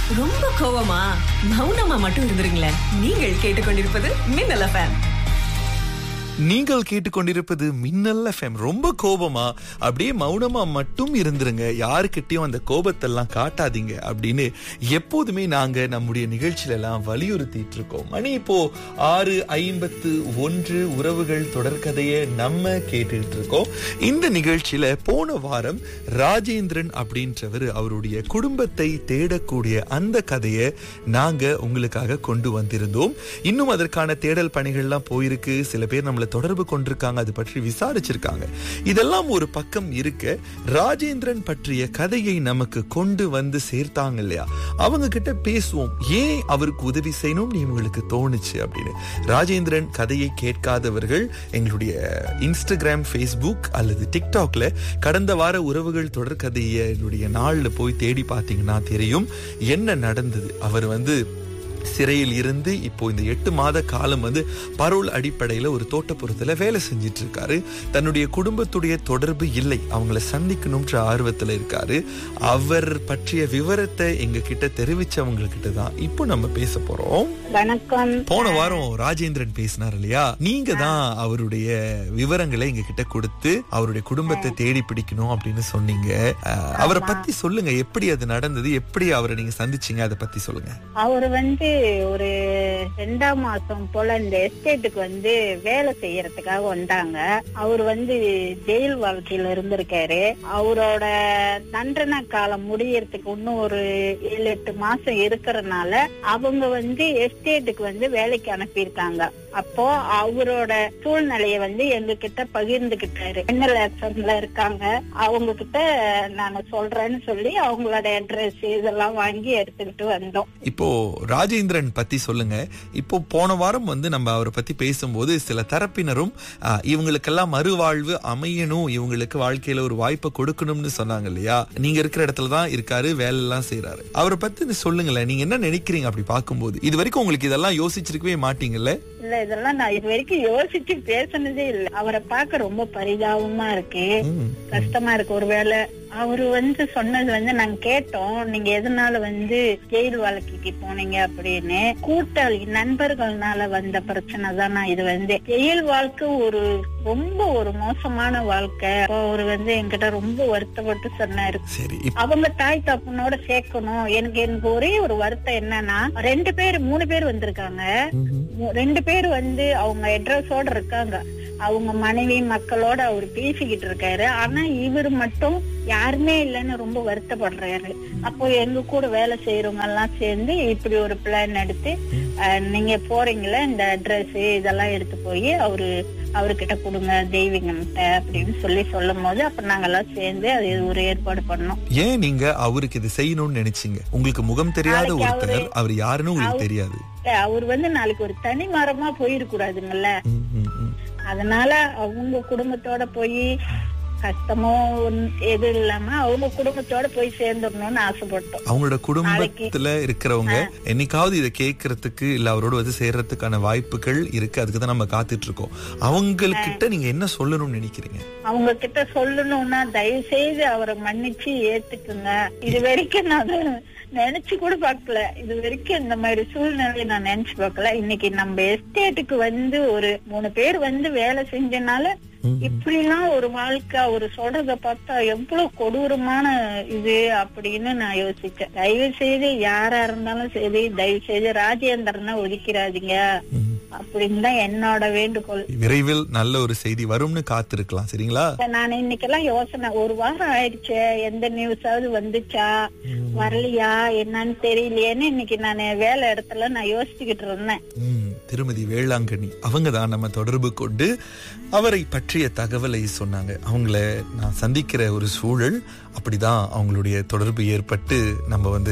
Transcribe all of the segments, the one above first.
ரொம்ப கோவமா மௌனமா மட்டும் இருந்துருங்களேன் நீங்கள் கேட்டுக்கொண்டிருப்பது மின்னல் எஃப்எம் நீங்கள் கேட்டுக்கொண்டிருப்பது மின்னல் எஃப்எம் ரொம்ப கோபமா அப்படியே மௌனமா மட்டும் இருந்துருங்க யாருக்கிட்டயும் அந்த கோபத்தெல்லாம் காட்டாதீங்க அப்படின்னு எப்போதுமே நாங்க நம்முடைய நிகழ்ச்சியில எல்லாம் வலியுறுத்திட்டு இருக்கோம் மணி இப்போ ஆறு ஐம்பத்து ஒன்று உறவுகள் தொடர்கதையை நம்ம கேட்டுட்டு இருக்கோம் இந்த நிகழ்ச்சியில போன வாரம் ராஜேந்திரன் அப்படின்றவர் அவருடைய குடும்பத்தை தேடக்கூடிய அந்த கதையை நாங்க உங்களுக்காக கொண்டு வந்திருந்தோம் இன்னும் அதற்கான தேடல் பணிகள்லாம் போயிருக்கு சில பேர் நம்மளை தொடர்பு கொண்டிருக்காங்க அது பற்றி விசாரிச்சிருக்காங்க இதெல்லாம் ஒரு பக்கம் இருக்க ராஜேந்திரன் பற்றிய கதையை நமக்கு கொண்டு வந்து சேர்த்தாங்க இல்லையா அவங்க கிட்ட பேசுவோம் ஏன் அவருக்கு உதவி செய்யணும்னு இவங்களுக்கு தோணுச்சு அப்படின்னு ராஜேந்திரன் கதையை கேட்காதவர்கள் எங்களுடைய இன்ஸ்டாகிராம் ஃபேஸ்புக் அல்லது டிக்டாக்ல கடந்த வார உறவுகள் தொடர்கதையை என்னுடைய நாள்ல போய் தேடி பார்த்தீங்கன்னா தெரியும் என்ன நடந்தது அவர் வந்து சிறையில் இருந்து இப்போ இந்த எட்டு மாத காலம் வந்து பரோல் அடிப்படையில் ஒரு தோட்டப்புறத்துல வேலை செஞ்சிட்டு இருக்காரு தன்னுடைய குடும்பத்துடைய தொடர்பு இல்லை அவங்கள சந்திக்கணும்ன்ற ஆர்வத்துல இருக்காரு அவர் பற்றிய விவரத்தை எங்க கிட்ட தெரிவிச்சவங்க கிட்ட தான் இப்போ நம்ம பேச போறோம் வணக்கம் போன வாரம் ராஜேந்திரன் பேசினார் இல்லையா நீங்க தான் அவருடைய விவரங்களை எங்க கிட்ட கொடுத்து அவருடைய குடும்பத்தை தேடி பிடிக்கணும் அப்படின்னு சொன்னீங்க அஹ், அவரை பத்தி சொல்லுங்க எப்படி அது நடந்தது எப்படி அவரை நீங்க சந்திச்சீங்க அதை பத்தி சொல்லுங்க அவர் வந்து ஒரு ரெண்டாம் மாசம் போல இந்த எஸ்டேட்டுக்கு வந்து வேலை செய்யறதுக்காக வந்தாங்க அவர் வந்து ஜெயில் வாழ்க்கையில இருந்திருக்காரு அவரோட தண்டனை காலம் முடியறதுக்கு இன்னும் ஒரு ஏழு எட்டு மாசம் இருக்கிறதுனால அவங்க வந்து எஸ்டேட்டுக்கு வந்து வேலைக்கு அனுப்பியிருக்காங்க அப்போ அவரோட சூழ்நிலைய வந்து எங்க கிட்ட பகிர்ந்துகிட்டாரு மின்னல் எஃப்எம்ல இருக்காங்க அவங்க கிட்ட நான் சொல்றேன்னு சொல்லி அவங்களோட அட்ரஸ் இதெல்லாம் வாங்கி எடுத்துக்கிட்டு வந்தோம் இப்போ ராஜேந்திரன் பத்தி சொல்லுங்க இப்போ போன வாரம் வந்து நம்ம அவரை பத்தி பேசும்போது சில தரப்பினரும் ஆ, இவங்களுக்கெல்லாம் மறுவாழ்வு அமையணும் இவங்களுக்கு வாழ்க்கையில ஒரு வாய்ப்பை கொடுக்கணும்னு சொன்னாங்க இல்லையா நீங்க இருக்கிற இடத்துல தான் இருக்காரு வேலை எல்லாம் செய்யறாரு அவரை பத்தி சொல்லுங்களேன் நீங்க என்ன நினைக்கிறீங்க அப்படி பார்க்கும்போது இது வரைக்கும் உங்களுக்கு இதெல்லாம் யோசிச்சிருக்கவே மாட்டீங்கல்ல இல்ல இதெல்லாம் நான் இது வரைக்கும் யோசிச்சு பேசுனதே இல்ல அவரை பார்க்க ரொம்ப பரிதாபமா இருக்கு ம். கஷ்டமா இருக்கு ஒருவேளை அவரு வந்து சொன்னது வந்து நாங்க கேட்டோம் நீங்க எதனால வந்து ஜெயில் வாழ்க்கைக்கு போனீங்க அப்படின்னு கூட்டாளி நண்பர்கள்னால வந்த பிரச்சனை தான் இது வந்து ஜெயில் வாழ்க்கை ஒரு ரொம்ப ஒரு மோசமான வாழ்க்கை அப்போ அவரு வந்து என்கிட்ட ரொம்ப வருத்தப்பட்டு சொன்னாரு சரி இப்ப- அவங்க தாய் தப்பனோட சேர்க்கணும் எனக்கு எனக்கு ஒரே ஒரு வருத்தம் என்னன்னா ரெண்டு பேர் மூணு பேர் வந்திருக்காங்க ம்ஹும். மூ- ரெண்டு பேர் வந்து அவங்க அட்ரஸோட இருக்காங்க அவங்க மனைவி மக்களோட அவர் பேசிக்கிட்டு இருக்காரு ஆனா இவர் மட்டும் யாருமே இல்லைன்னு ரொம்ப வருத்தப்படுறாரு அப்போ எங்க கூட வேலை செய்யறவங்க எல்லாம் சேர்ந்து இப்படி ஒரு பிளான் எடுத்து அஹ், நீங்க போறீங்களா இந்த அட்ரஸ் இதெல்லாம் எடுத்து போய் அவரு அவர்கிட்ட கொடுங்க தெய்வீகம்கிட்ட அப்படின்னு சொல்லி சொல்லும் போது அப்ப நாங்கெல்லாம் சேர்ந்து அது ஒரு ஏற்பாடு பண்ணோம் ஏன் நீங்க அவருக்கு இது செய்யணும்னு நினைச்சீங்க உங்களுக்கு முகம் தெரியாத நாளைக்கு ஒருத்தர் அவரு- அவர் யாருன்னு உங்களுக்கு தெரியாது அவர் வந்து நாளைக்கு ஒரு தனி மரமா போயிருக்கூடாதுங்கல்ல ம், ம், ம். அதனால அவங்க குடும்பத்தோட போய் கஷ்டமோ ஒன்- எது இல்லாம அவங்க குடும்பத்தோட போய் சேர்ந்துடணும்னு ஆசைப்பட்டோம் அவங்களோட குடும்பத்துல இருக்கிறவங்க என்னைக்காவது இதை கேட்கறதுக்கு இல்ல அவரோட வந்து சேர்றதுக்கான வாய்ப்புகள் இருக்கு அதுக்கு தான் நம்ம காத்துட்டு இருக்கோம் அவங்கக்கிட்ட நீங்க என்ன சொல்லணும்னு நினைக்கிறீங்க அவங்க கிட்ட சொல்லணும்னா தயவு செய்து அவரை மன்னிச்சு ஏத்துக்குங்க இது வரைக்கும் நான் அதை நினைச்சு கூட பார்க்கல இது வரைக்கும் இந்த மாதிரி சூழ்நிலையை நான் நினைச்சு பார்க்கல இன்னைக்கு நம்ம எஸ்டேட்டுக்கு வந்து ஒரு மூணு பேர் வந்து வேலை செஞ்சனால இப்படிலாம் ஒரு வாழ்க்கை அவரு சொல்றத பார்த்தா எவ்வளவு கொடூரமான இது அப்படின்னு நான் யோசிச்சேன் தயவு செய்து யாரா இருந்தாலும் சரி தயவு செய்து ராஜேந்திரனை ஒதுக்கிறாதீங்க ம். அப்படின்னு தான் என்னோட வேண்டுகோள் விரைவில் நல்ல ஒரு செய்தி வரும்னு காத்திருக்கலாம் சரிங்களா நான் இன்னைக்கெல்லாம் யோசனை ஒரு வாரம் ஆயிடுச்சு எந்த நியூஸாவது வந்துச்சா வரலையா என்னன்னு தெரியலையேன்னு இன்னைக்கு நான் வேலை இடத்துல நான் யோசிச்சுக்கிட்டு இருந்தேன் ம், திருமதி வேளாங்கண்ணி அவங்க தான் நம்ம தொடர்பு கொண்டு அவரை பற்றிய தகவலை சொன்னாங்க அவங்கள நான் சந்திக்கிற ஒரு சூழல் அப்படிதான் அவங்களுடைய தொடர்பு ஏற்பட்டு நம்ம வந்து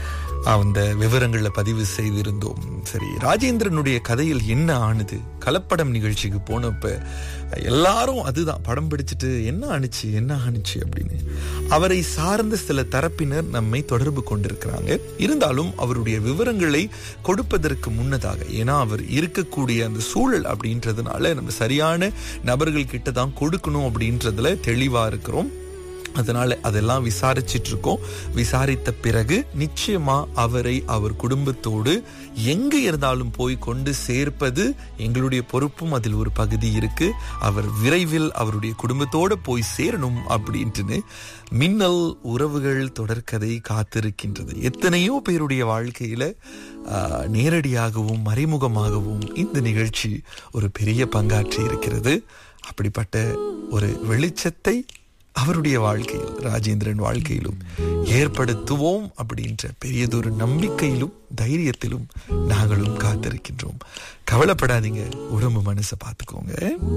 அந்த விவரங்களை பதிவு செய்திருந்தோம் சரி ராஜேந்திரனுடைய கதையில் என்ன ஆணுது கலப்படம் நிகழ்ச்சிக்கு போனப்ப எல்லாரும் அதுதான் படம் பிடிச்சிட்டு என்ன ஆணுச்சு என்ன ஆணுச்சு அப்படின்னு அவரை சார்ந்த சில தரப்பினர் நம்மை தொடர்பு கொண்டிருக்கிறாங்க இருந்தாலும் அவருடைய விவரங்களை கொடுப்பதற்கு முன்னதாக ஏன்னா அவர் இருக்கக்கூடிய அந்த சூழல் அப்படின்றதுனால நம்ம சரியான நபர்கள் கிட்ட தான் கொடுக்கணும் அப்படின்றதுல தெளிவா இருக்கிறோம் அதனால அதெல்லாம் விசாரிச்சிட்டு இருக்கோம் விசாரித்த பிறகு நிச்சயமா அவரை அவர் குடும்பத்தோடு எங்க இருந்தாலும் போய் கொண்டு சேர்ப்பது எங்களுடைய பொறுப்பும் அதில் ஒரு பகுதி இருக்கு அவர் விரைவில் அவருடைய குடும்பத்தோட போய் சேரணும் அப்படின்ட்டுன்னு மின்னல் உறவுகள் தொடர்கதை காத்திருக்கின்றது எத்தனையோ பேருடைய வாழ்க்கையில ஆஹ், நேரடியாகவும் மறைமுகமாகவும் இந்த நிகழ்ச்சி ஒரு பெரிய பங்காற்றி இருக்கிறது அப்படிப்பட்ட ஒரு வெளிச்சத்தை அவருடைய வாழ்க்கையில் ராஜேந்திரன் வாழ்க்கையிலும் ஏற்படுத்துவோம் அப்படின்ற பெரியதொரு நம்பிக்கையிலும் தைரியத்திலும் நாங்களும் காத்திருக்கின்றோம் கவலைப்படாதீங்க உடம்பு மனசை பார்த்துக்கோங்க